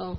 اه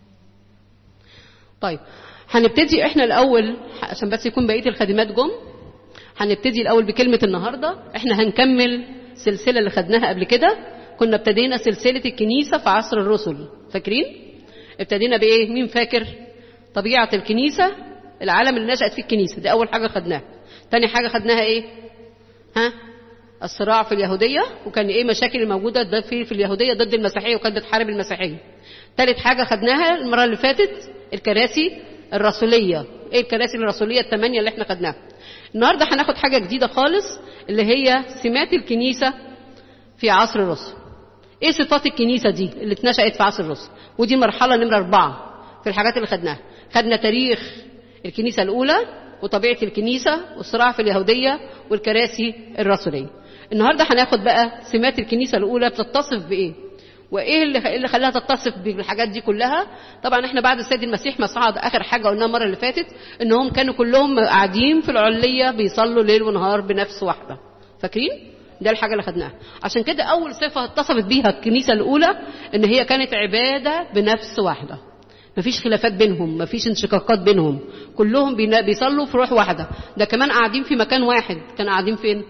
طيب هنبتدي احنا الاول عشان بس يكون بقيه الخادمات جم هنبتدي الاول بكلمه النهارده احنا هنكمل سلسله اللي خدناها قبل كده كنا ابتدينا سلسله الكنيسه في عصر الرسل فاكرين ابتدينا بايه مين فاكر طبيعه الكنيسه العالم اللي نشأت فيه الكنيسه دي اول حاجه خدناها تاني حاجه خدناها ايه ها الصراع في اليهوديه وكان ايه مشاكل الموجوده في في اليهوديه ضد المسيحيه وكانت بتحارب المسيحيه ثالث حاجه خدناها المره اللي فاتت الكراسي الرسوليه ايه الكراسي الرسوليه الثمانيه اللي احنا خدناها النهارده هناخد حاجه جديده خالص اللي هي سمات الكنيسه في عصر الرسل ايه صفات الكنيسه دي اللي اتنشأت في عصر الرسل ودي مرحله نمره اربعه في الحاجات اللي خدناها خدنا تاريخ الكنيسه الاولى وطبيعه الكنيسه والصراع في اليهوديه والكراسي الرسوليه النهارده هناخد بقى سمات الكنيسه الاولى بتتصف بايه وايه اللي اللي خلاها تتصف بالحاجات دي كلها طبعا احنا بعد السيد المسيح ما صعد اخر حاجه قلناها المره اللي فاتت انهم كانوا كلهم قاعدين في العليه بيصلوا ليل ونهار بنفس واحده فاكرين ده الحاجه اللي خدناها عشان كده اول صفه اتصفت بيها الكنيسه الاولى ان هي كانت عباده بنفس واحده مفيش خلافات بينهم مفيش انشقاقات بينهم كلهم بيصلوا في روح واحده ده كمان قاعدين في مكان واحد كانوا قاعدين فين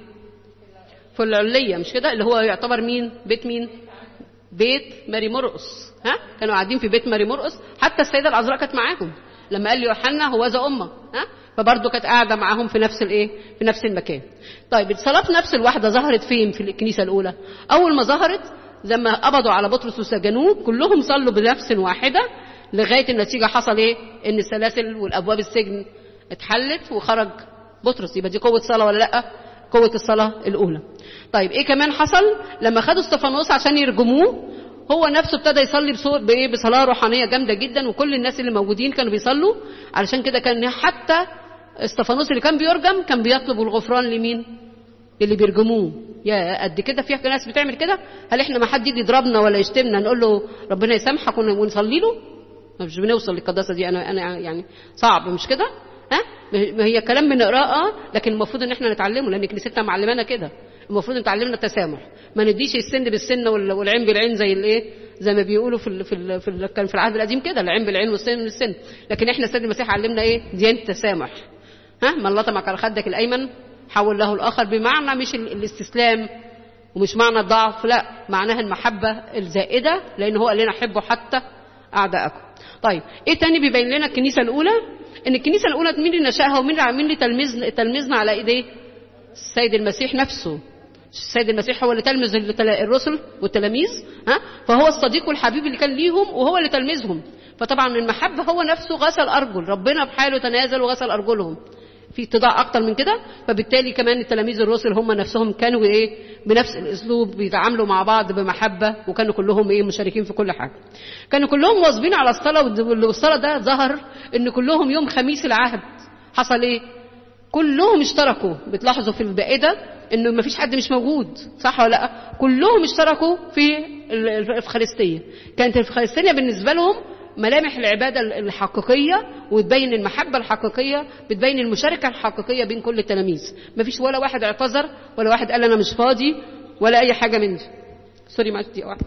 في العليه مش كده اللي هو يعتبر مين بيت مين بيت ماري مرقس ها كانوا قاعدين في بيت ماري مرقس حتى السيده العذراء كانت معاهم لما قال ليوحنا هو ذا امه ها فبرضه كانت قاعده معاهم في نفس الايه في نفس المكان طيب الصلاه في نفس الواحده ظهرت فين في الكنيسه الاولى اول ما ظهرت لما قبضوا على بطرس وسجنوه كلهم صلوا بنفس واحده لغايه النتيجه حصل ايه ان السلاسل والابواب السجن اتحلت وخرج بطرس يبقى دي قوه صلاه ولا لا قوه الصلاه الاولى طيب ايه كمان حصل لما خدوا استفانوس عشان يرجموه هو نفسه ابتدى يصلي بصوت بايه بصلاه روحانيه جامده جدا وكل الناس اللي موجودين كانوا بيصلوا علشان كده كان حتى استفانوس اللي كان بيرجم كان بيطلب الغفران لمين اللي بيرجموه يا قد كده في ناس بتعمل كده هل احنا ما حد يجي يضربنا ولا يشتمنا نقول له ربنا يسامحك ونصلي له مش بنوصل للقداسه دي انا انا يعني صعب مش كده ها ما هي كلام بنقراه لكن المفروض ان احنا نتعلمه لان كنيستنا معلمانا كده المفروض نتعلمنا التسامح ما نديش السن بالسن والعين بالعين زي الايه زي ما بيقولوا في ال في ال في ال كان في العهد القديم كده العين بالعين والسن بالسن لكن احنا السيد المسيح علمنا ايه ديانه التسامح ها من لطمك على خدك الايمن حول له الاخر بمعنى مش الاستسلام ومش معنى الضعف لا معناها المحبه الزائده لان هو قال لنا حبوا حتى اعدائكم طيب ايه تاني بيبين لنا الكنيسه الاولى ان الكنيسه الاولى مين اللي نشاها ومين اللي تلميذ تلميذنا على ايديه السيد المسيح نفسه السيد المسيح هو اللي تلمذ الرسل والتلاميذ ها فهو الصديق والحبيب اللي كان ليهم وهو اللي تلمذهم فطبعا من المحبه هو نفسه غسل ارجل ربنا بحاله تنازل وغسل ارجلهم في اتضاع اكتر من كده فبالتالي كمان التلاميذ الرسل هم نفسهم كانوا ايه بنفس الاسلوب بيتعاملوا مع بعض بمحبه وكانوا كلهم ايه مشاركين في كل حاجه كانوا كلهم واظبين على الصلاه والصلاه ده ظهر ان كلهم يوم خميس العهد حصل ايه كلهم اشتركوا بتلاحظوا في البائده انه ما فيش حد مش موجود صح ولا لا كلهم اشتركوا في الافخارستيه كانت الافخارستيه بالنسبه لهم ملامح العباده الحقيقيه وتبين المحبه الحقيقيه بتبين المشاركه الحقيقيه بين كل التلاميذ ما فيش ولا واحد اعتذر ولا واحد قال انا مش فاضي ولا اي حاجه من دي سوري معلش دقيقه واحده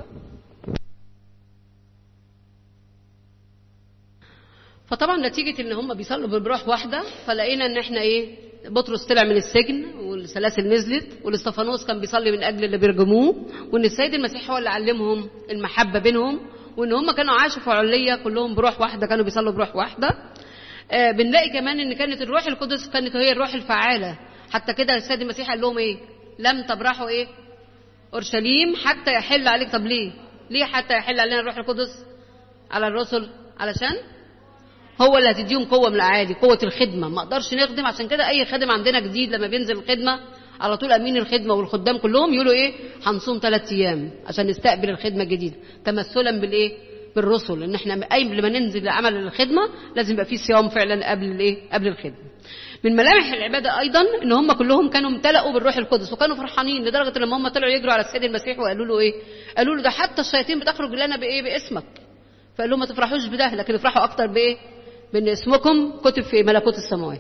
فطبعا نتيجة ان هم بيصلوا بروح واحدة فلقينا ان احنا ايه بطرس طلع من السجن والسلاسل نزلت والاستفانوس كان بيصلي من اجل اللي بيرجموه وان السيد المسيح هو اللي علمهم المحبة بينهم وان هم كانوا عاشوا في علية كلهم بروح واحدة كانوا بيصلوا بروح واحدة آه بنلاقي كمان ان كانت الروح القدس كانت هي الروح الفعالة حتى كده السيد المسيح قال لهم ايه لم تبرحوا ايه اورشليم حتى يحل عليك طب ليه ليه حتى يحل علينا الروح القدس على الرسل علشان هو اللي هتديهم قوة من الأعالي قوة الخدمة ما اقدرش نخدم عشان كده أي خادم عندنا جديد لما بينزل الخدمة على طول أمين الخدمة والخدام كلهم يقولوا إيه هنصوم ثلاث أيام عشان نستقبل الخدمة الجديدة تمثلا بالإيه بالرسل إن إحنا أي لما ننزل لعمل الخدمة لازم يبقى في صيام فعلا قبل الإيه قبل الخدمة من ملامح العبادة أيضا إن هم كلهم كانوا امتلأوا بالروح القدس وكانوا فرحانين لدرجة لما هم طلعوا يجروا على السيد المسيح وقالوا له إيه قالوا له ده حتى الشياطين بتخرج لنا بإيه باسمك فقال لهم ما تفرحوش بده لكن افرحوا أكتر بإيه بان اسمكم كتب في ملكوت السماوات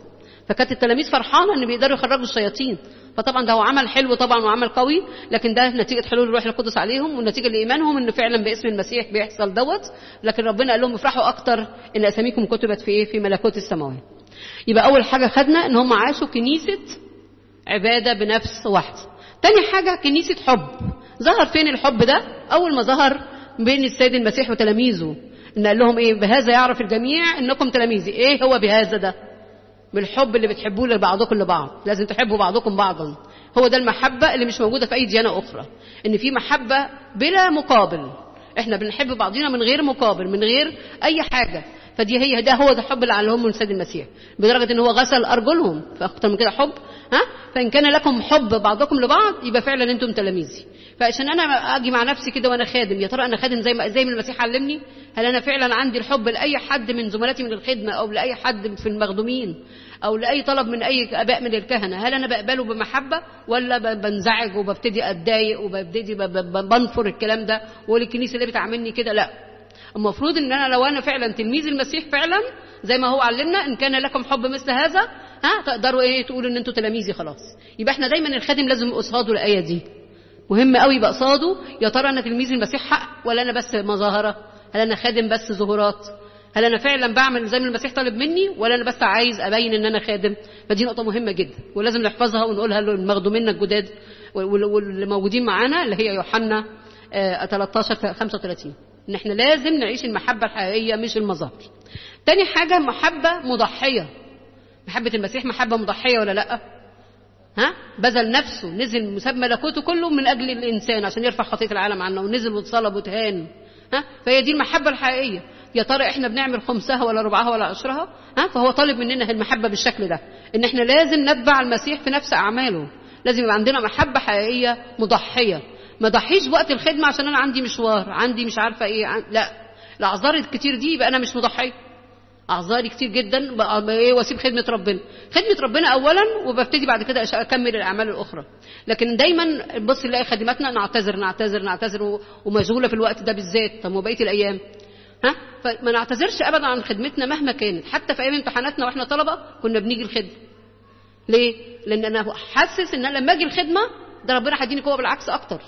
فكانت التلاميذ فرحانه ان بيقدروا يخرجوا الشياطين فطبعا ده هو عمل حلو طبعا وعمل قوي لكن ده نتيجه حلول الروح القدس عليهم والنتيجه لايمانهم ان فعلا باسم المسيح بيحصل دوت لكن ربنا قال لهم افرحوا اكتر ان اساميكم كتبت في ايه في ملكوت السماوات يبقى اول حاجه خدنا ان هم عاشوا كنيسه عباده بنفس واحده تاني حاجه كنيسه حب ظهر فين الحب ده اول ما ظهر بين السيد المسيح وتلاميذه ان قال لهم ايه بهذا يعرف الجميع انكم تلاميذي ايه هو بهذا ده بالحب اللي بتحبوه لبعضكم لبعض لازم تحبوا بعضكم بعضا هو ده المحبة اللي مش موجودة في أي ديانة أخرى إن في محبة بلا مقابل إحنا بنحب بعضنا من غير مقابل من غير أي حاجة فدي هي ده هو ده الحب اللي علمهم من سيد المسيح بدرجة إن هو غسل أرجلهم فأكتر من كده حب ها فإن كان لكم حب بعضكم لبعض يبقى فعلا أنتم تلاميذي فعشان أنا أجي مع نفسي كده وأنا خادم يا ترى أنا خادم زي ما زي ما المسيح علمني هل أنا فعلا عندي الحب لأي حد من زملاتي من الخدمة أو لأي حد في المخدومين او لاي طلب من اي اباء من الكهنه هل انا بقبله بمحبه ولا بنزعج وببتدي اتضايق وببتدي بنفر الكلام ده واقول الكنيسه اللي بتعاملني كده لا المفروض ان انا لو انا فعلا تلميذ المسيح فعلا زي ما هو علمنا ان كان لكم حب مثل هذا ها تقدروا ايه تقولوا ان انتوا تلاميذي خلاص يبقى احنا دايما الخادم لازم قصاده الايه دي مهم قوي يبقى قصاده يا ترى انا تلميذ المسيح حق ولا انا بس مظاهره هل انا خادم بس ظهورات هل انا فعلا بعمل زي ما المسيح طالب مني ولا انا بس عايز ابين ان انا خادم فدي نقطه مهمه جدا ولازم نحفظها ونقولها للمخدومين الجداد واللي موجودين معانا اللي هي يوحنا 13 35 ان احنا لازم نعيش المحبه الحقيقيه مش المظاهر تاني حاجه محبه مضحيه محبه المسيح محبه مضحيه ولا لا ها بذل نفسه نزل مساب ملكوته كله من اجل الانسان عشان يرفع خطيه العالم عنه ونزل واتصلب وتهان ها فهي دي المحبه الحقيقيه يا ترى احنا بنعمل خمسها ولا ربعها ولا عشرها ها فهو طالب مننا المحبه بالشكل ده ان احنا لازم نتبع المسيح في نفس اعماله لازم يبقى عندنا محبه حقيقيه مضحيه ما ضحيش وقت الخدمه عشان انا عندي مشوار عندي مش عارفه ايه عن... لا الاعذار الكتير دي يبقى انا مش مضحيه اعذاري كتير جدا ايه واسيب خدمه ربنا خدمه ربنا اولا وببتدي بعد كده اكمل الاعمال الاخرى لكن دايما بص نلاقي خدماتنا نعتذر نعتذر نعتذر ومشغوله في الوقت ده بالذات طب وبقيه الايام ها فما نعتذرش ابدا عن خدمتنا مهما كانت حتى في ايام امتحاناتنا واحنا طلبه كنا بنيجي الخدمه ليه لان انا حاسس ان انا لما اجي الخدمه ده ربنا هيديني قوه بالعكس اكتر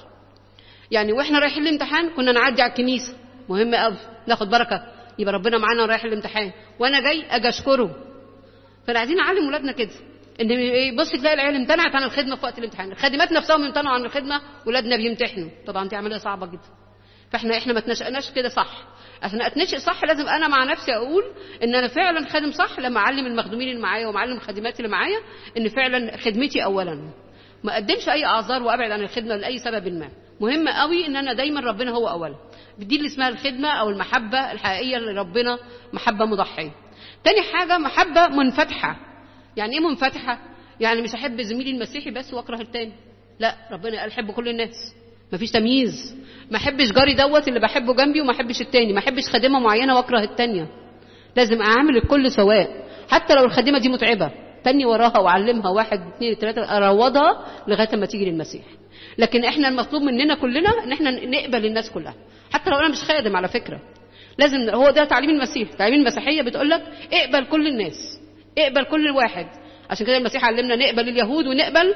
يعني واحنا رايحين الامتحان كنا نعدي على الكنيسه مهم قوي ناخد بركه يبقى ربنا معانا رايح الامتحان وانا جاي اجي اشكره فاحنا عايزين نعلم ولادنا كده ان ايه بص تلاقي العيال امتنعت عن الخدمه في وقت الامتحان الخادمات نفسهم امتنعوا عن الخدمه ولادنا بيمتحنوا طبعا دي عمليه صعبه جدا فاحنا احنا ما تنشأناش كده صح عشان اتنشئ صح لازم انا مع نفسي اقول ان انا فعلا خادم صح لما اعلم المخدومين اللي معايا ومعلم الخادمات اللي معايا ان فعلا خدمتي اولا ما اقدمش اي اعذار وابعد عن الخدمه لاي سبب ما مهم قوي ان انا دايما ربنا هو اولا دي اللي اسمها الخدمه او المحبه الحقيقيه لربنا محبه مضحيه تاني حاجه محبه منفتحه يعني ايه منفتحه يعني مش احب زميلي المسيحي بس واكره التاني لا ربنا قال حب كل الناس مفيش تمييز ما احبش جاري دوت اللي بحبه جنبي وما احبش التاني ما احبش خادمه معينه واكره التانيه لازم اعامل الكل سواء حتى لو الخادمه دي متعبه تاني وراها واعلمها واحد اثنين ثلاثه اروضها لغايه ما تيجي للمسيح لكن احنا المطلوب مننا كلنا ان احنا نقبل الناس كلها حتى لو انا مش خادم على فكره لازم هو ده تعليم المسيح تعليم المسيحيه بتقول لك اقبل كل الناس اقبل كل واحد عشان كده المسيح علمنا نقبل اليهود ونقبل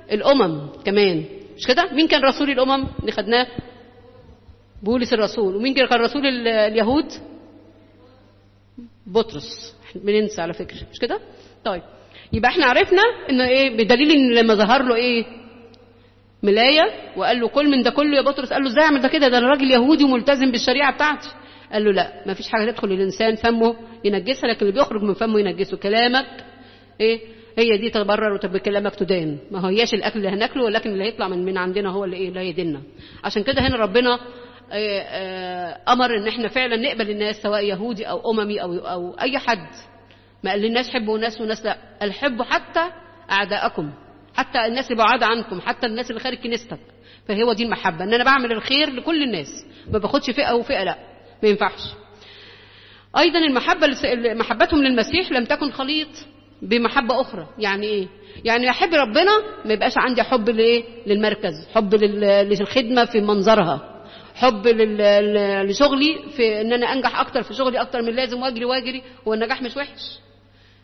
الامم كمان مش كده مين كان رسول الامم اللي خدناه بولس الرسول ومين كان رسول اليهود بطرس بننسى على فكره مش كده طيب يبقى احنا عرفنا ان ايه بدليل ان لما ظهر له ايه ملايه وقال له كل من ده كله يا بطرس قال له ازاي اعمل ده كده ده انا راجل يهودي وملتزم بالشريعه بتاعتي قال له لا ما فيش حاجه تدخل الانسان فمه ينجسها لكن اللي بيخرج من فمه ينجسه كلامك ايه هي دي تبرر وبكلامك تدان ما هياش الاكل اللي هناكله ولكن اللي هيطلع من من عندنا هو اللي ايه اللي هيديننا عشان كده هنا ربنا امر ان احنا فعلا نقبل الناس سواء يهودي او اممي او او اي حد ما قال للناس حبوا ناس وناس لا الحبوا حتى اعداءكم حتى الناس اللي بعاد عنكم حتى الناس اللي خارج كنيستك فهو دي المحبه ان انا بعمل الخير لكل الناس ما باخدش فئه وفئه لا ما ينفعش ايضا المحبه محبتهم للمسيح لم تكن خليط بمحبه اخرى يعني ايه يعني احب ربنا ما يبقاش عندي حب لايه للمركز حب للخدمه في منظرها حب لشغلي في ان انا انجح اكتر في شغلي اكتر من لازم واجري واجري هو النجاح مش وحش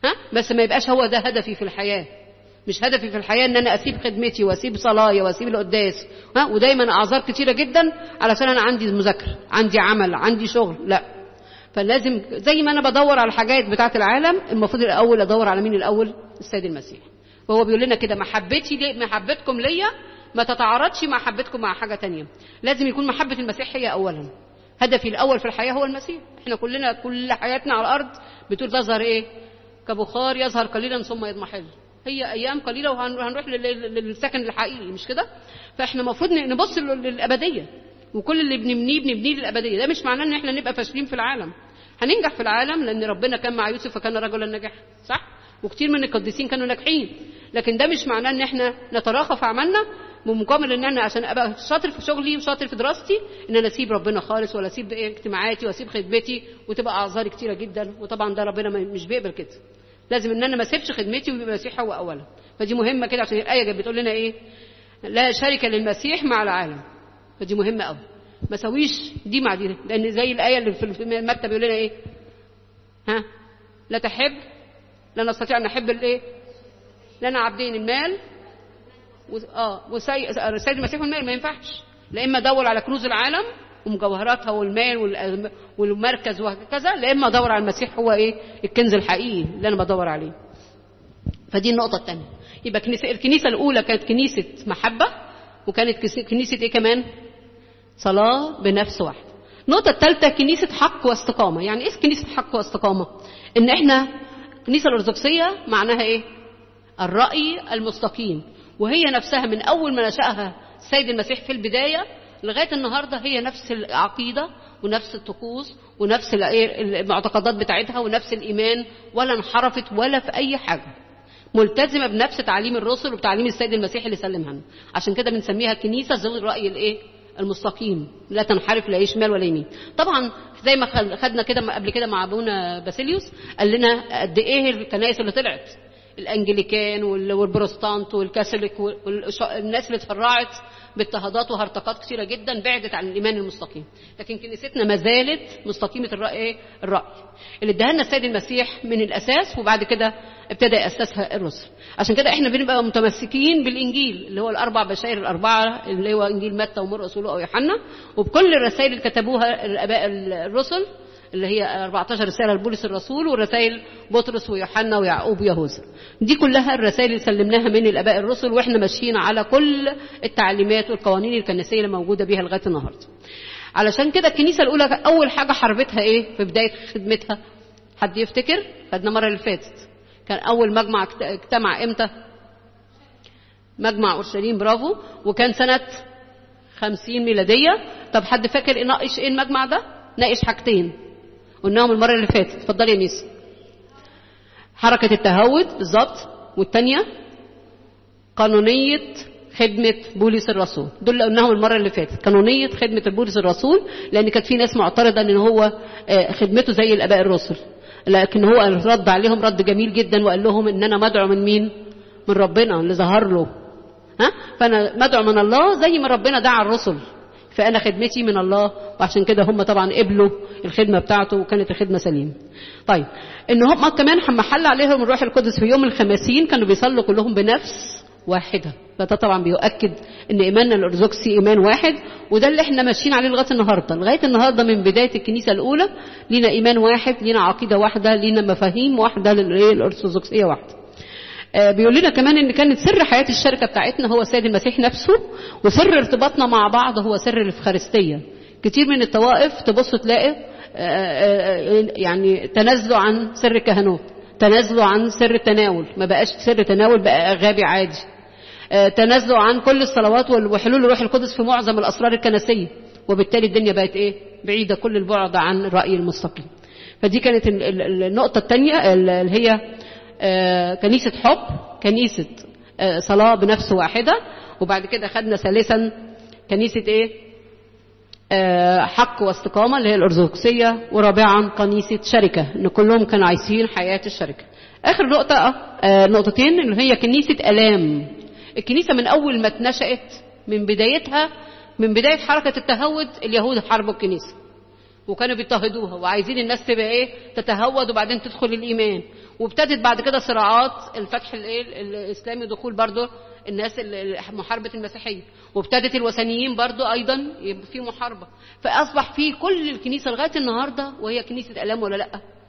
ها بس ما يبقاش هو ده هدفي في الحياه مش هدفي في الحياه ان انا اسيب خدمتي واسيب صلايا واسيب القداس ها ودايما اعذار كتيره جدا علشان انا عندي مذاكره عندي عمل عندي شغل لا فلازم زي ما انا بدور على الحاجات بتاعه العالم المفروض الاول ادور على مين الاول السيد المسيح وهو بيقول لنا كده محبتي لي محبتكم ليا ما تتعارضش مع محبتكم مع حاجه تانية لازم يكون محبه المسيح هي اولا هدفي الاول في الحياه هو المسيح احنا كلنا كل حياتنا على الارض بتقول تظهر ايه كبخار يظهر قليلا ثم يضمحل هي ايام قليله وهنروح للسكن الحقيقي مش كده فاحنا المفروض نبص للابديه وكل اللي بنبنيه بنبنيه للابديه ده مش معناه ان احنا نبقى فاشلين في العالم هننجح في العالم لان ربنا كان مع يوسف فكان رجلا ناجحا صح وكتير من القديسين كانوا ناجحين لكن ده مش معناه ان احنا نتراخى في عملنا بمقابل ان انا عشان ابقى شاطر في شغلي وشاطر في دراستي ان انا اسيب ربنا خالص ولا اسيب اجتماعاتي واسيب خدمتي وتبقى اعذاري كتيره جدا وطبعا ده ربنا مش بيقبل كده لازم ان انا ما اسيبش خدمتي ويبقى المسيح هو اولا فدي مهمه كده عشان الايه جت بتقول لنا ايه لا شركه للمسيح مع العالم فدي مهمه قوي ما سويش دي مع دي لان زي الايه اللي في المكتب بيقول لنا ايه ها لا تحب لا نستطيع ان نحب الايه لنا عبدين المال و... اه والسيد المسيح والمال ما ينفعش لا اما ادور على كنوز العالم ومجوهراتها والمال وال... والمركز وهكذا لا اما ادور على المسيح هو ايه الكنز الحقيقي اللي انا بدور عليه فدي النقطه الثانيه يبقى كنيسة الكنيسه الاولى كانت كنيسه محبه وكانت كنيسه ايه كمان صلاه بنفس واحد النقطه الثالثه كنيسه حق واستقامه يعني ايه كنيسه حق واستقامه ان احنا الكنيسه الارثوذكسيه معناها ايه الراي المستقيم وهي نفسها من اول ما نشاها السيد المسيح في البدايه لغايه النهارده هي نفس العقيده ونفس الطقوس ونفس المعتقدات بتاعتها ونفس الايمان ولا انحرفت ولا في اي حاجه ملتزمه بنفس تعاليم الرسل وبتعليم السيد المسيح اللي سلمها لنا عشان كده بنسميها كنيسه ذو الراي الايه المستقيم لا تنحرف لا شمال ولا يمين طبعا زي ما خدنا كده قبل كده مع ابونا باسيليوس قال لنا قد ايه الكنائس اللي طلعت الانجليكان والبروستانت والكاثوليك والناس اللي اتفرعت باضطهادات وهرطقات كثيرة جدا بعدت عن الإيمان المستقيم لكن كنيستنا ما زالت مستقيمة الرأي الرأي اللي اداها لنا السيد المسيح من الأساس وبعد كده ابتدى يأسسها الرسل عشان كده احنا بنبقى متمسكين بالإنجيل اللي هو الأربع بشائر الأربعة اللي هو إنجيل متى ومرقس ولوقا ويوحنا وبكل الرسائل اللي كتبوها الآباء الرسل اللي هي 14 رسالة لبولس الرسول ورسائل بطرس ويوحنا ويعقوب ويهوذا دي كلها الرسائل اللي سلمناها من الآباء الرسل وإحنا ماشيين على كل التعليمات والقوانين الكنسية اللي موجودة بيها لغاية النهاردة علشان كده الكنيسة الأولى أول حاجة حربتها إيه في بداية خدمتها حد يفتكر خدنا مرة اللي فاتت كان أول مجمع اجتمع إمتى مجمع أورشليم برافو وكان سنة 50 ميلادية طب حد فاكر يناقش إيه المجمع ده ناقش حاجتين قلناهم المرة اللي فاتت اتفضلي يا ميس حركة التهود بالظبط والتانية قانونية خدمة بولس الرسول دول اللي قلناهم المرة اللي فاتت قانونية خدمة بولس الرسول لأن كانت في ناس معترضة إن هو خدمته زي الآباء الرسل لكن هو رد عليهم رد جميل جدا وقال لهم إن أنا مدعو من مين؟ من ربنا اللي ظهر له ها؟ فأنا مدعو من الله زي ما ربنا دعا الرسل فأنا خدمتي من الله وعشان كده هم طبعا قبلوا الخدمة بتاعته وكانت الخدمة سليمة طيب إن هم كمان محل عليهم الروح القدس في يوم الخمسين كانوا بيصلوا كلهم بنفس واحدة فده طبعا بيؤكد ان ايماننا الارثوذكسي ايمان واحد وده اللي احنا ماشيين عليه لغايه النهارده لغايه النهارده من بدايه الكنيسه الاولى لينا ايمان واحد لينا عقيده واحده لينا مفاهيم واحده للارثوذكسيه واحده آه بيقول لنا كمان ان كانت سر حياه الشركه بتاعتنا هو السيد المسيح نفسه وسر ارتباطنا مع بعض هو سر الافخارستيه كتير من الطوائف تبص تلاقي آه آه يعني تنازلوا عن سر الكهنوت تنازلوا عن سر التناول ما بقاش سر تناول بقى غابي عادي تنازلوا عن كل الصلوات وحلول الروح القدس في معظم الاسرار الكنسيه وبالتالي الدنيا بقت ايه بعيده كل البعد عن الراي المستقيم فدي كانت النقطه الثانيه اللي هي كنيسه حب كنيسه صلاه بنفس واحده وبعد كده خدنا ثالثا كنيسه ايه حق واستقامه اللي هي الارثوذكسيه ورابعا كنيسه شركه ان كلهم كانوا عايشين حياه الشركه اخر نقطه نقطتين اللي هي كنيسه الام الكنيسة من أول ما اتنشأت من بدايتها من بداية حركة التهود اليهود حاربوا الكنيسة وكانوا بيضطهدوها وعايزين الناس تبقى ايه تتهود وبعدين تدخل الايمان وابتدت بعد كده صراعات الفتح الايه الاسلامي دخول برضه الناس ال- محاربه المسيحيه وابتدت الوثنيين برضه ايضا يبقى في محاربه فاصبح في كل الكنيسه لغايه النهارده وهي كنيسه الام ولا لا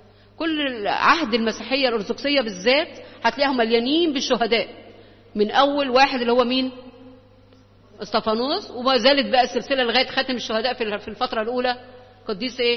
كل عهد المسيحيه الارثوذكسيه بالذات هتلاقيهم مليانين بالشهداء من اول واحد اللي هو مين استفانوس وما زالت بقى السلسله لغايه خاتم الشهداء في في الفتره الاولى قديس ايه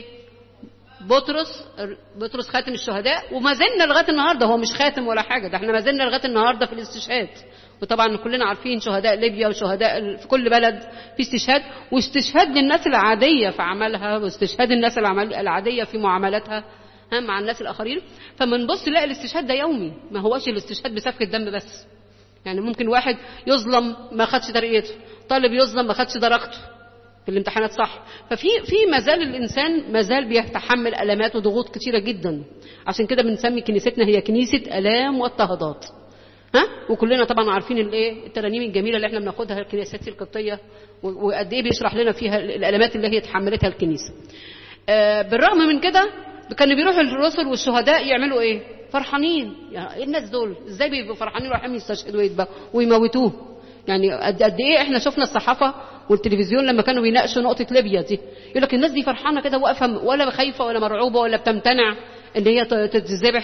بطرس بطرس خاتم الشهداء وما زلنا لغايه النهارده هو مش خاتم ولا حاجه ده احنا ما زلنا لغايه النهارده في الاستشهاد وطبعا كلنا عارفين شهداء ليبيا وشهداء ال- في كل بلد في استشهاد واستشهاد للناس العاديه في عملها واستشهاد الناس العمل- العاديه في معاملاتها ها مع الناس الاخرين فما نبص نلاقي الاستشهاد ده يومي ما هوش الاستشهاد بسفك الدم بس يعني ممكن واحد يظلم ما خدش ترقيته طالب يظلم ما خدش درجته في الامتحانات صح ففي في ما زال الانسان ما زال بيتحمل المات وضغوط كتيره جدا عشان كده بنسمي كنيستنا هي كنيسه الام واضطهادات ها وكلنا طبعا عارفين الايه الترانيم الجميله اللي احنا بناخدها الكنيسات القبطيه و- وقد ايه بيشرح لنا فيها الالمات اللي هي تحملتها الكنيسه آه، بالرغم من كده كانوا بيروحوا الرسل والشهداء يعملوا ايه فرحانين يعني ايه الناس دول ازاي بيبقوا فرحانين رايحين يستشهدوا ويتبقوا ويموتوه يعني قد قد ايه احنا شفنا الصحافه والتلفزيون لما كانوا بيناقشوا نقطه ليبيا دي يقول لك الناس دي فرحانه كده واقفه ولا خايفه ولا مرعوبه ولا بتمتنع ان هي ت- تتذبح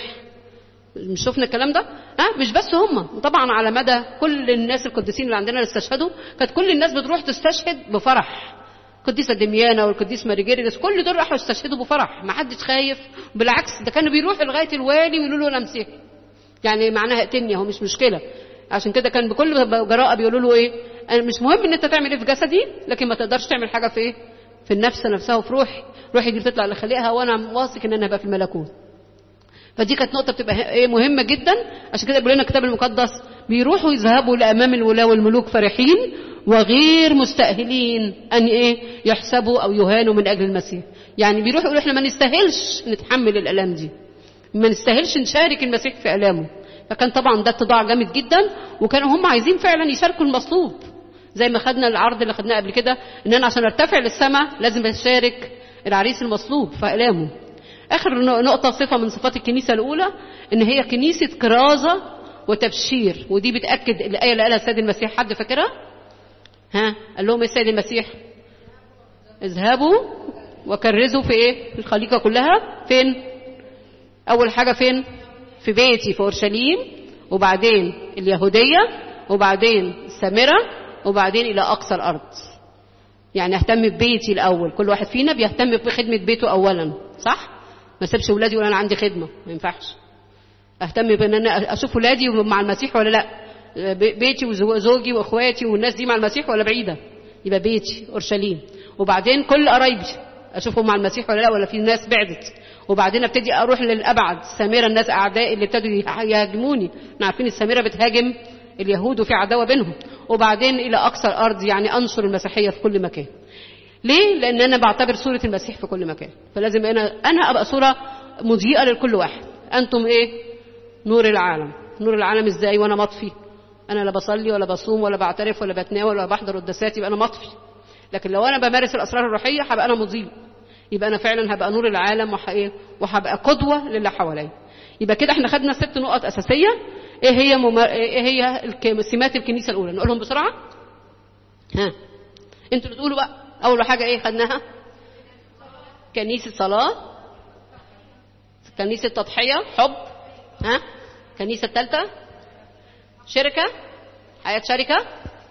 مش شفنا الكلام ده ها مش بس هم طبعا على مدى كل الناس القديسين اللي عندنا اللي استشهدوا كانت كل الناس بتروح تستشهد بفرح القديسة دميانة والقديس ماريجيريس كل دول راحوا يستشهدوا بفرح ما حدش خايف بالعكس ده كانوا بيروحوا لغاية الوالي ويقولوا له انا مسيحي يعني معناها اقتلني اهو مش مشكلة عشان كده كان بكل جراءة بيقولوا له ايه انا مش مهم ان انت تعمل ايه في جسدي لكن ما تقدرش تعمل حاجة في ايه في النفس نفسها وفي روحي روحي دي بتطلع لخليقها وانا واثق ان انا هبقى في الملكوت فدي كانت نقطة بتبقى ايه مهمة جدا عشان كده بيقول لنا الكتاب المقدس بيروحوا يذهبوا لأمام الولاة والملوك فرحين وغير مستأهلين أن إيه يحسبوا أو يهانوا من أجل المسيح يعني بيروحوا يقولوا إحنا ما نستاهلش نتحمل الآلام دي ما نستاهلش نشارك المسيح في آلامه فكان طبعا ده اتضاع جامد جدا وكانوا هم عايزين فعلا يشاركوا المصلوب زي ما خدنا العرض اللي خدناه قبل كده ان انا عشان ارتفع للسماء لازم اشارك العريس المصلوب في آلامه اخر نقطه صفه من صفات الكنيسه الاولى ان هي كنيسه كرازه وتبشير ودي بتاكد الايه اللي قالها السيد المسيح حد فاكرها ها قال لهم ايه السيد المسيح اذهبوا وكرزوا في ايه في الخليقه كلها فين اول حاجه فين في بيتي في اورشليم وبعدين اليهوديه وبعدين السامره وبعدين الى اقصى الارض يعني اهتم ببيتي الاول كل واحد فينا بيهتم بخدمه بيته اولا صح ما سيبش ولادي يقول انا عندي خدمه ما ينفعش اهتم بان انا اشوف ولادي مع المسيح ولا لا بيتي وزوجي واخواتي والناس دي مع المسيح ولا بعيده يبقى بيتي اورشليم وبعدين كل قرايبي اشوفهم مع المسيح ولا لا ولا في ناس بعدت وبعدين ابتدي اروح للابعد السامره الناس اعداء اللي ابتدوا يهاجموني احنا عارفين السامره بتهاجم اليهود وفي عداوه بينهم وبعدين الى اقصى الارض يعني انشر المسيحيه في كل مكان ليه لان انا بعتبر صوره المسيح في كل مكان فلازم انا انا ابقى صوره مضيئه لكل واحد انتم ايه نور العالم نور العالم ازاي وانا مطفي انا لا بصلي ولا بصوم ولا بعترف ولا بتناول ولا بحضر قداسات يبقى انا مطفي لكن لو انا بمارس الاسرار الروحيه هبقى انا مضيء يبقى انا فعلا هبقى نور العالم وهبقى قدوه للي حواليا يبقى كده احنا خدنا ست نقط اساسيه ايه هي ممار... ايه هي سمات الكنيسه الاولى نقولهم بسرعه ها انتوا اللي تقولوا بقى اول حاجه ايه خدناها كنيسه صلاه كنيسه تضحيه حب ها كنيسه الثالثه شركه حياه شركه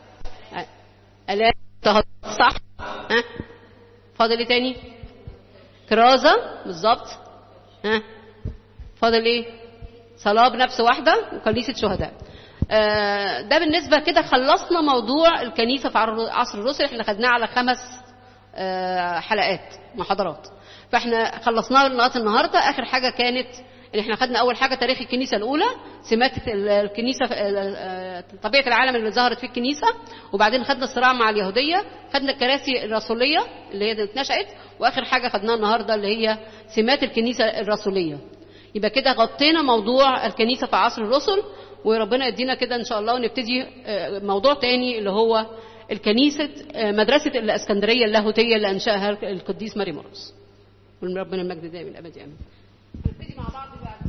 الاء صح ها فاضل ايه تاني كرازه بالظبط ها فاضل ايه صلاه بنفس واحده وكنيسه شهداء آه ده بالنسبه كده خلصنا موضوع الكنيسه في عصر الرسل احنا خدناه على خمس آه حلقات محاضرات فاحنا خلصناه لغايه النهارده اخر حاجه كانت ان احنا خدنا اول حاجه تاريخ الكنيسه الاولى سمات الكنيسه طبيعه العالم اللي ظهرت فيه الكنيسه وبعدين خدنا الصراع مع اليهوديه خدنا الكراسي الرسوليه اللي هي اتنشأت واخر حاجه خدناها النهارده اللي هي سمات الكنيسه الرسوليه يبقى كده غطينا موضوع الكنيسه في عصر الرسل وربنا يدينا كده ان شاء الله ونبتدي موضوع تاني اللي هو الكنيسه مدرسه الاسكندريه اللاهوتيه اللي انشاها القديس ماري مرقس ولربنا المجد دائما الابد امين